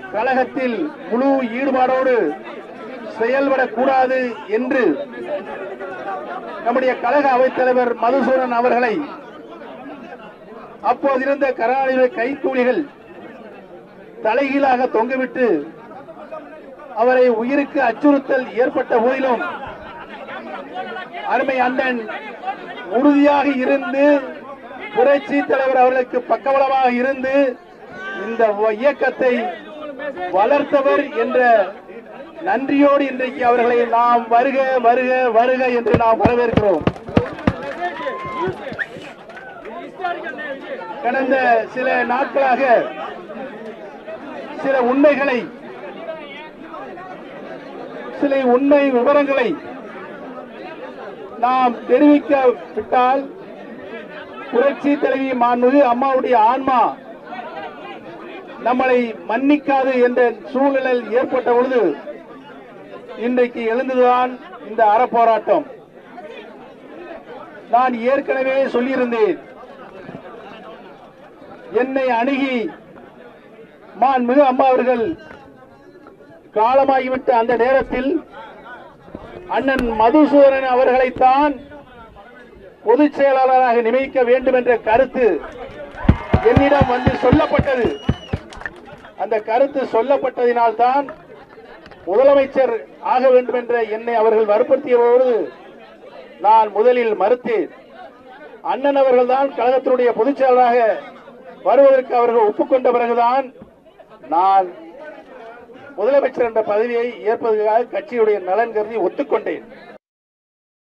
கழகத்தில் முழு ஈடுபாடோடு செயல்படக்கூடாது என்று நம்முடைய கழக அவைத்தலைவர் மதுசூதன் அவர்களை அப்போதிருந்த கருணாநிதி கைக்கூலிகள் தலைகீழாக தொங்கவிட்டு அவரை உயிருக்கு அச்சுறுத்தல் ஏற்பட்ட போதிலும் அருமை அண்ணன் உறுதியாக இருந்து புரட்சி தலைவர் அவர்களுக்கு பக்கபலமாக இருந்து இந்த இயக்கத்தை வளர்த்தவர் என்ற நன்றியோடு இன்றைக்கு அவர்களை நாம் வருக வருக வருக என்று நாம் வரவேற்கிறோம் கடந்த சில நாட்களாக சில உண்மைகளை சில உண்மை விவரங்களை நாம் தெரிவிக்கவிட்டால் புரட்சி தலைவி மாண்புமிகு அம்மாவுடைய ஆன்மா நம்மளை மன்னிக்காது என்ற சூழ்நிலை ஏற்பட்ட பொழுது இன்றைக்கு எழுந்ததுதான் இந்த அறப்போராட்டம் நான் ஏற்கனவே சொல்லியிருந்தேன் என்னை அணுகி மாண்புமிகு அம்மா அவர்கள் காலமாகிவிட்ட அந்த நேரத்தில் அண்ணன் மதுசூதனன் அவர்களைத்தான் பொதுச் செயலாளராக நியமிக்க வேண்டும் என்ற கருத்து என்னிடம் வந்து சொல்லப்பட்டது அந்த கருத்து சொல்லப்பட்டதினால்தான் முதலமைச்சர் ஆக வேண்டும் என்ற என்னை அவர்கள் வற்புறுத்திய போது நான் முதலில் மறுத்தேன் அண்ணன் அவர்கள் தான் கழகத்தினுடைய பொதுச் செயலராக வருவதற்கு அவர்கள் ஒப்புக்கொண்ட பிறகுதான் நான் முதலமைச்சர் என்ற பதவியை ஏற்பதற்காக கட்சியுடைய நலன் கருதி ஒத்துக்கொண்டேன்